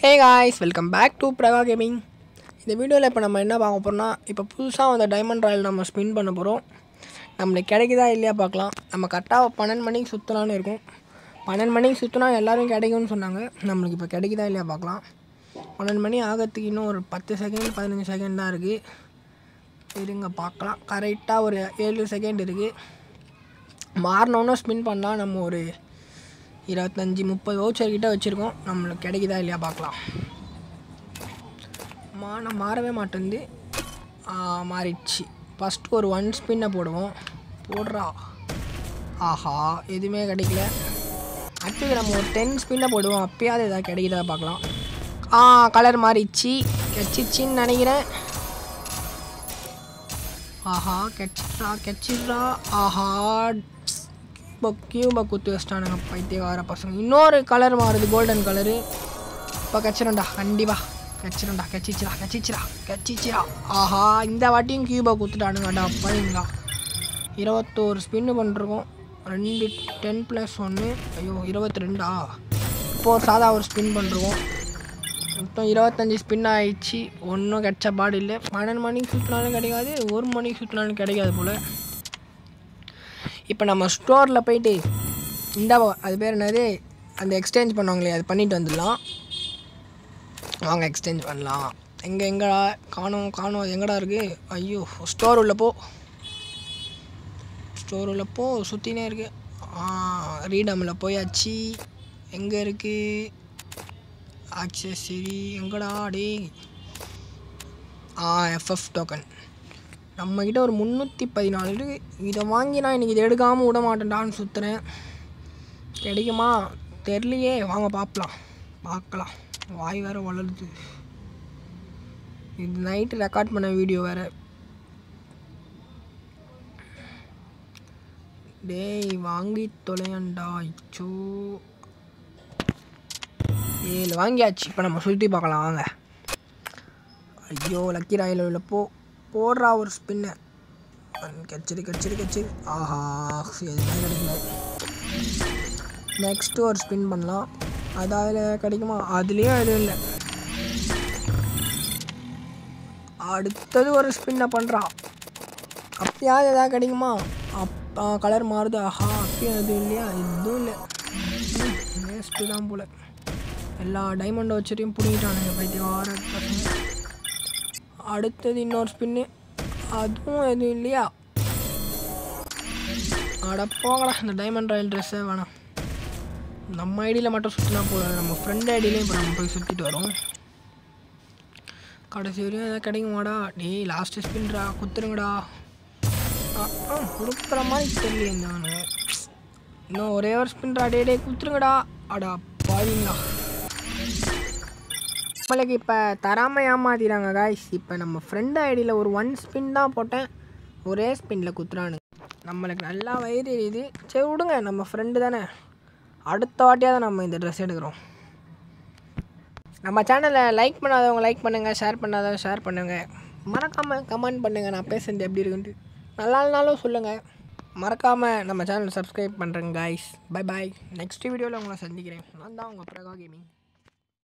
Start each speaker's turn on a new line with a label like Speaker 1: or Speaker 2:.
Speaker 1: hey guys welcome back to பிரகா gaming இந்த வீடியோவில் இப்போ நம்ம என்ன பார்க்க போகிறோம்னா இப்போ புதுசாக வந்த டைமண்ட் ராயல் நம்ம ஸ்பின் பண்ண போகிறோம் நம்மளுக்கு கிடைக்குதா இல்லையா பார்க்கலாம் நம்ம கரெக்டாக பன்னெண்டு மணிக்கு சுற்றலான்னு இருக்கும் பன்னெண்டு மணிக்கு சுற்றினா எல்லோரும் கிடைக்கும்னு சொன்னாங்க நம்மளுக்கு இப்போ கிடைக்குதா இல்லையா பார்க்கலாம் பன்னெண்டு மணி ஆகிறதுக்கு இன்னும் ஒரு பத்து செகண்ட் பதினஞ்சு செகண்ட் தான் இருக்குது இருங்க பார்க்கலாம் கரெக்டாக ஒரு ஏழு செகண்ட் இருக்குது மாறினோன்னு ஸ்பின் பண்ணலாம் நம்ம ஒரு இருபத்தஞ்சி முப்பது வவுச்சர் கிட்ட வச்சுருக்கோம் நம்மளுக்கு கிடைக்குதா இல்லையா பார்க்கலாம் மான மாறவே மாட்டேங்குது ஆ, மாறிடுச்சு ஃபஸ்ட்டு ஒரு ஒன் ஸ்பின்னை போடுவோம் போடுறா ஆஹா எதுவுமே கிடைக்கல அடுத்தது நம்ம ஒரு டென் ஸ்பின்னை போடுவோம் அப்பயாவது எதாவது கிடைக்குதா பார்க்கலாம் ஆ கலர் மாறிடுச்சு கிடச்சிச்சின்னு நினைக்கிறேன் ஆஹா கெச்சிட்ரா கெச்சிட்ரா ஆஹா இப்போ கியூபை குத்து வச்சிட்டானுங்க பைத்தியக்கார பசங்க இன்னொரு கலர் மாறுது கோல்டன் கலரு இப்போ கச்சிரண்டா கண்டிப்பா கச்சிரண்டா கச்சிச்சிரா கச்சிச்சிரா கச்சிச்சிரா ஆஹா இந்த வாட்டியும் கியூபை குத்துட்டானுங்கடா பையங்களா இருபத்தோரு ஸ்பின்னு பண்ணிருக்கோம் ரெண்டு டென் ப்ளஸ் ஒன்று ஐயோ இருபத்தி ரெண்டா இப்போ ஒரு சாதா ஒரு ஸ்பின் பண்ணிருக்கோம் மொத்தம் இருபத்தஞ்சி ஸ்பின் ஆயிடுச்சு ஒன்றும் கிடைச்ச பாடு இல்லை பன்னெண்டு மணிக்கு சுற்றினாலும் கிடைக்காது ஒரு மணிக்கு சுற்றினாலும் கிடைக்காது போல் இப்போ நம்ம ஸ்டோரில் போயிட்டு இந்த அது பேர் என்னது அந்த எக்ஸ்சேஞ்ச் பண்ணுவாங்களே அது பண்ணிட்டு வந்துடலாம் வாங்க எக்ஸ்சேஞ்ச் பண்ணலாம் எங்கே எங்கடா காணும் காணும் அது எங்கடா இருக்குது ஐயோ ஸ்டோர் உள்ள போ ஸ்டோர் உள்ள போ சுற்றினே இருக்கு ரீடமில் போயாச்சு எங்கே இருக்குது ஆக்சஸரி எங்கடா டேய் ஆ எஃப்எஃப் டோக்கன் நம்மக்கிட்ட ஒரு முந்நூற்றி பதினாலு இருக்கு இதை வாங்கி நான் இன்றைக்கி இதை எடுக்காமல் விட மாட்டேன்டான்னு சுற்றுறேன் கிடைக்குமா தெரியலையே வாங்க பார்க்கலாம் பார்க்கலாம் வாய் வேறு வளருது இது நைட்டு ரெக்கார்ட் பண்ண வீடியோ வேறு டேய் வாங்கி தொலையண்டா இச்சோ ஏழு வாங்கியாச்சு இப்போ நம்ம சுற்றி பார்க்கலாம் வாங்க ஐயோ லக்கி ராயில் உள்ள போ போடுறா ஒரு ஸ்பின்னு கச்சிரு கச்சிரு கச்சிரு ஆஹா எதுவுமே கிடைக்கல நெக்ஸ்ட்டு ஒரு ஸ்பின் பண்ணலாம் அது அதில் கிடைக்குமா அதுலேயும் எதுவும் இல்லை அடுத்தது ஒரு ஸ்பின்னை பண்ணுறான் அப்பயாவது எதாவது கிடைக்குமா அப்பா கலர் மாறுது ஆஹா அப்பயும் எதுவும் இல்லையா எதுவும் இல்லை வேஸ்ட்டு தான் போல் எல்லா டைமண்ட் வச்சுட்டையும் பிடிக்கிட்டானுங்க பைத்தியக்கார பசங்க அடுத்தது இன்னொரு ஸ்பின்னு அதுவும் எதுவும் இல்லையா அட போங்கடா இந்த டைமண்ட் ராயல் ட்ரெஸ்ஸே வேணாம் நம்ம ஐடியில் மட்டும் சுற்றினா போதும் நம்ம ஃப்ரெண்ட் ஐடியிலையும் இப்போ நம்ம போய் சுற்றிட்டு வரோம் கடைசி வரையும் எதாவது கிடைக்குமாடா டேய் லாஸ்ட்டு ஸ்பின்ரா குத்துருங்கடா ஆ ஆ கொடுக்குற மாதிரி தெரியல நான் இன்னும் ஒரே ஒரு ஸ்பின்ரா டே டே குத்துருங்கடா அடா பாவீங்களா நம்மளுக்கு இப்போ தராமல் ஏமாத்திடுறாங்க காய்ஸ் இப்போ நம்ம ஃப்ரெண்ட் ஐடியில் ஒரு ஒன் ஸ்பின் தான் போட்டேன் ஒரே ஸ்பின்னில் குத்துறானுங்க நம்மளுக்கு நல்லா வயிறு எரியுது சரி விடுங்க நம்ம ஃப்ரெண்டு தானே அடுத்த வாட்டியாவது நம்ம இந்த ட்ரெஸ் எடுக்கிறோம் நம்ம சேனலை லைக் பண்ணாதவங்க லைக் பண்ணுங்கள் ஷேர் பண்ணாதவங்க ஷேர் பண்ணுங்கள் மறக்காமல் கமெண்ட் பண்ணுங்கள் நான் பேசுறது எப்படி இருக்குன்ட்டு நல்லா இல்லைனாலும் சொல்லுங்கள் மறக்காமல் நம்ம சேனலை சப்ஸ்கிரைப் பண்ணுறேங்க காய்ஸ் பை பாய் நெக்ஸ்ட் வீடியோவில் உங்களை சந்திக்கிறேன் நான் தான் உங்கள் பிரகா கேமிங்